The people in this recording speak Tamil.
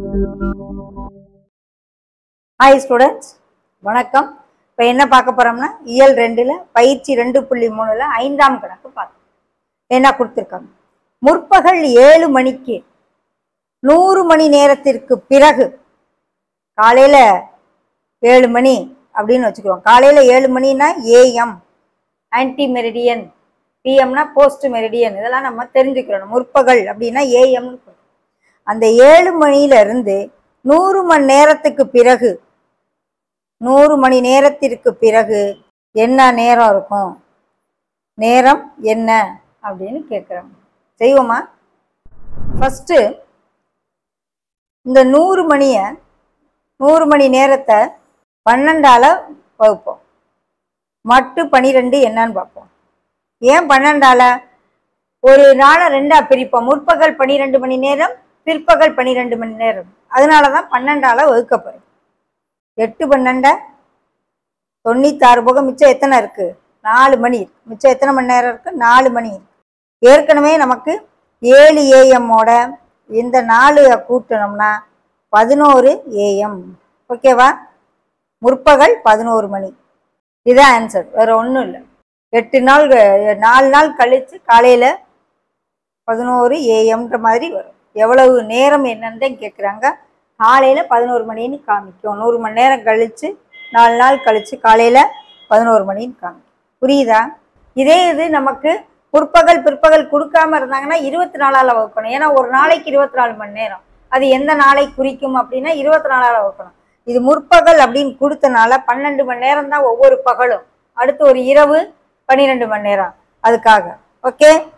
ஹாய் ஸ்டூடெண்ட்ஸ் வணக்கம் இப்போ என்ன பார்க்க போறோம்னா இயல் ரெண்டுல பயிற்சி ரெண்டு புள்ளி மூணுல ஐந்தாம் கணக்கு பார்க்கணும் என்ன கொடுத்துருக்காங்க முற்பகல் ஏழு மணிக்கு நூறு மணி நேரத்திற்கு பிறகு காலையில ஏழு மணி அப்படின்னு வச்சுக்கிறோம் காலையில ஏழு மணினா ஏஎம் ஆன்டி மெரிடியன் பிஎம்னா போஸ்ட் மெரிடியன் இதெல்லாம் நம்ம தெரிஞ்சுக்கிறோம் முற்பகல் அப்படின்னா ஏஎம்னு சொல்றோம் அந்த ஏழு மணியில இருந்து நூறு மணி நேரத்துக்கு பிறகு நூறு மணி நேரத்திற்கு பிறகு என்ன நேரம் இருக்கும் நேரம் என்ன அப்படின்னு கேட்குறாங்க செய்வோமா ஃபஸ்ட்டு இந்த நூறு மணியை நூறு மணி நேரத்தை பன்னெண்டால வகுப்போம் மட்டு பனிரெண்டு என்னன்னு பார்ப்போம் ஏன் பன்னெண்டால ஒரு நாளை ரெண்டா பிரிப்போம் முற்பகல் பன்னிரெண்டு மணி நேரம் பிற்பகல் பன்னிரெண்டு மணி நேரம் அதனால தான் பன்னெண்டால வகுக்கப்படும் எட்டு பன்னெண்ட தொண்ணூத்தாறு போக மிச்சம் எத்தனை இருக்கு நாலு மணி இருக்கு மிச்சம் எத்தனை மணி நேரம் இருக்கு நாலு மணி இருக்கு ஏற்கனவே நமக்கு ஏழு ஏஎம்மோட இந்த நாலு கூட்டணும்னா பதினோரு ஏஎம் ஓகேவா முற்பகல் பதினோரு மணி இதான் ஆன்சர் வேற ஒன்றும் இல்லை எட்டு நாள் க- நாலு நாள் கழிச்சு காலையில் பதினோரு ஏஎம்ன்ற மாதிரி வரும் எவ்வளவு நேரம் என்னன்னு தான் கேட்குறாங்க காலையில் பதினோரு மணின்னு காமிக்கும் நூறு மணி நேரம் கழிச்சு நாலு நாள் கழிச்சு காலையில் பதினோரு மணின்னு காமிக்கும் புரியுதா இதே இது நமக்கு முற்பகல் பிற்பகல் கொடுக்காம இருந்தாங்கன்னா இருபத்தி நாலால வகுக்கணும் ஏன்னா ஒரு நாளைக்கு இருபத்தி நாலு மணி நேரம் அது எந்த நாளை குறிக்கும் அப்படின்னா இருபத்தி நாலால வகுக்கணும் இது முற்பகல் அப்படின்னு கொடுத்தனால பன்னெண்டு மணி நேரம் தான் ஒவ்வொரு பகலும் அடுத்து ஒரு இரவு பன்னிரெண்டு மணி நேரம் அதுக்காக ஓகே